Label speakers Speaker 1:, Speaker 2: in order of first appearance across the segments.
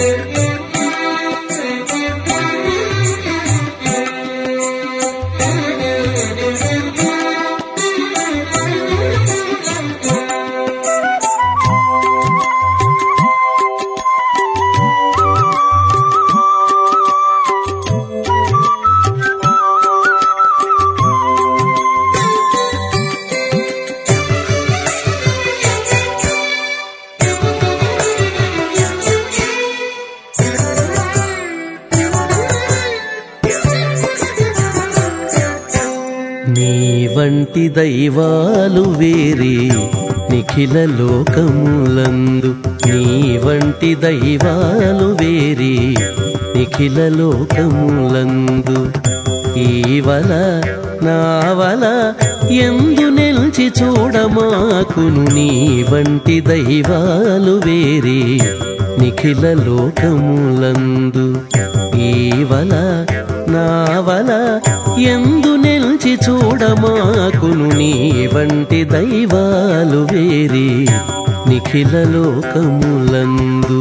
Speaker 1: నీ వంటి దైవాలు వేరే నిఖిల లోకములందు నీ వంటి దైవాలు వేరే నిఖిల లోకములందు ఈవల నావల ఎందు నిలిచి చూడమాకును నీ వంటి దైవాలు వేరే నిఖిల లోకములందు ఈవల నావల ఎందు నిలిచి చూడమాకును నీ వంటి దైవాలు వేరే నిఖిల లోకములందు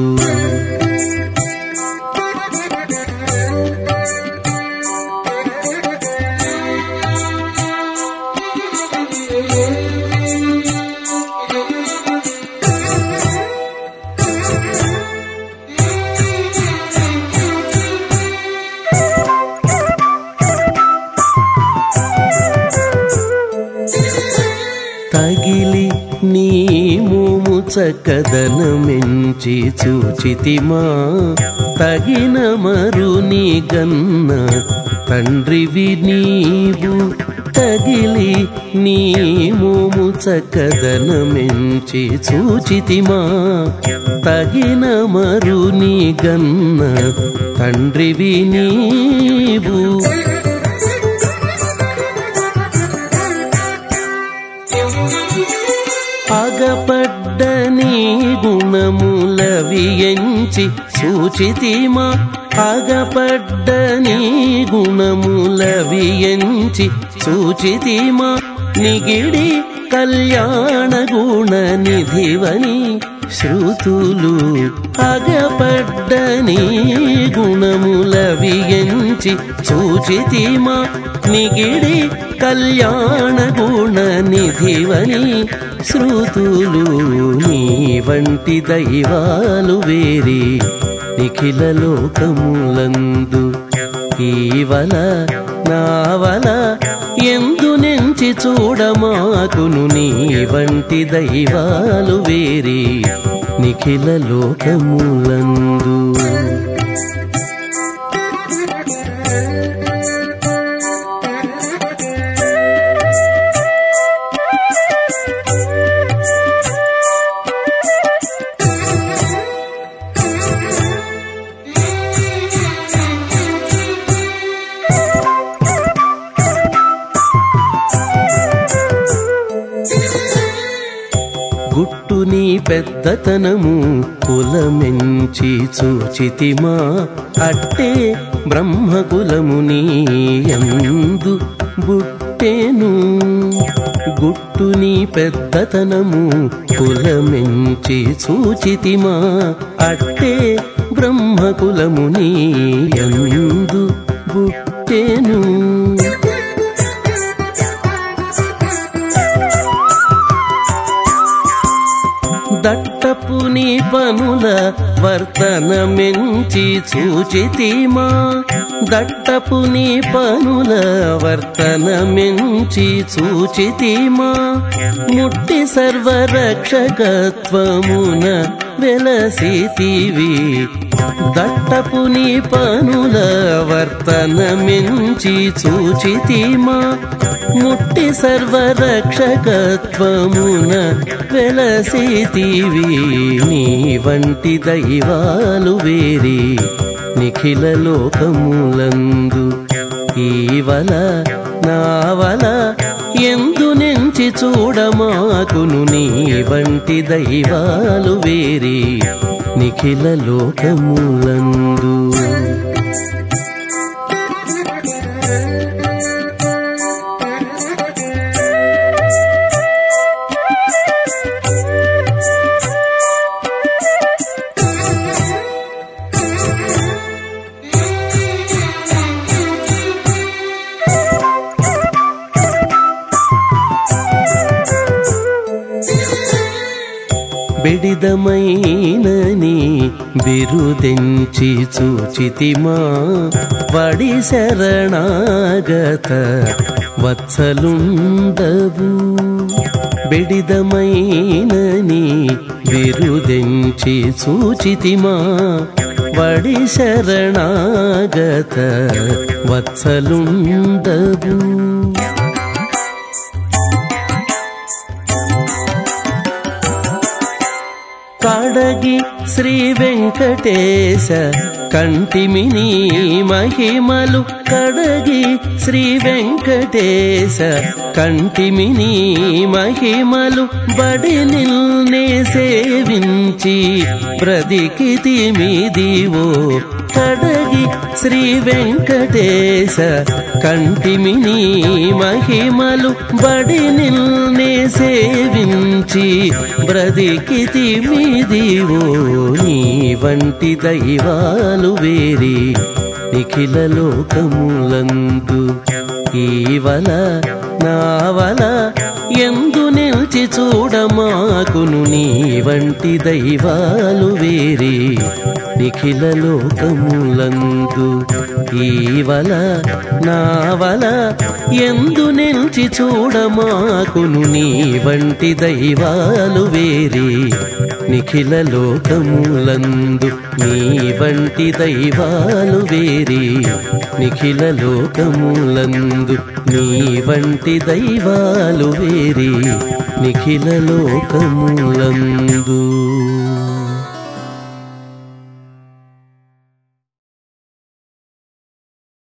Speaker 1: తగిలి నీ మూము చక్కదనమెంచి చూచితిమా తగిన మరుని గన్న తండ్రివి నీవు తగిలి నీ మూము చక్కదనమెంచి చూచితిమా తగిన మరుని గన్న తండ్రివి నీవు అగపడ్డ నీ గుణములవియంచి సూచితిమా అగపడ్డ నీ గుణములవియంచి సూచితిమా నిగిడి కళ్యాణ గుణ నిధివని శృతులు అగపడ్డ నీ గుణములవియంచి సూచితిమా నిగిడి కళ్యాణ గుణ నిధివని శృతులు నీ వంటి దైవాలు వేరే నిఖిల లోకములందు ఈవల నావల ఎందు నెంచి చూడమాకును నీ వంటి దైవాలు వేరే నిఖిల లోకములందు గుట్టు నీ పెద్దతనము కులమెంచి చూచితిమా అట్టే బ్రహ్మకులము నీ యందు బుట్టెను గుట్టు నీ పెద్దతనము కులమెంచి చూచితిమా అట్టే బ్రహ్మకులము నీ యందు బుట్టెను దట్టపు నీ పనుల వర్తనమెంచి చూచితిమా దట్టపు నీ పనుల వర్తనమెంచి చూచితిమా ముట్టి సర్వరక్షకత్వమున వెలసితివి దట్టపు నీ పనుల వర్తనమెంచి చూచితిమా ముట్టి సర్వరక్షకత్వమున వెలసితివి నీ వంటి దైవాలు వేరే నిఖిల లోకములందు ఈవల నావల ఎందు నెంచి చూడమాకును నీ వంటి దైవాలు వేరే నిఖిల లోకములందు బెడిదమైనని బిరుదెంచి చూచితిమా వడి శరణాగత వత్సలుండవు బెడిదమైనని బిరుదెంచి సూచితిమా వడి శరణాగత వత్సలుండవు కడగి శ్రీ వెంకటేశ కంటిమిని మహిమలు కడగి శ్రీ వెంకటేశ కంటిమిని మహిమలు బడి నిల్నే సేవించి బ్రదికితి మీదివో కడగి శ్రీ వెంకటేశ కంటిమిని మహిమలు బడి నిల్నే సేవించి బ్రదికితి మీదివో నీ వంటి దైవాలు వేరి నిఖిల లోకములందు ఈవల నావల ఎందు నిలిచి చూడమాకును నీ వంటి దైవాలు వేరి నిఖిల లోకములందు ఈవల నావల ఎందు నిలిచి చూడమాకును నీ వంటి దైవాలు వేరి నిఖిల లోకములందు నీ వంటి దైవాలు వేరి నిఖిల లోకములందు నీ వంటి దైవాలు వేరి నిఖిల లోకములందు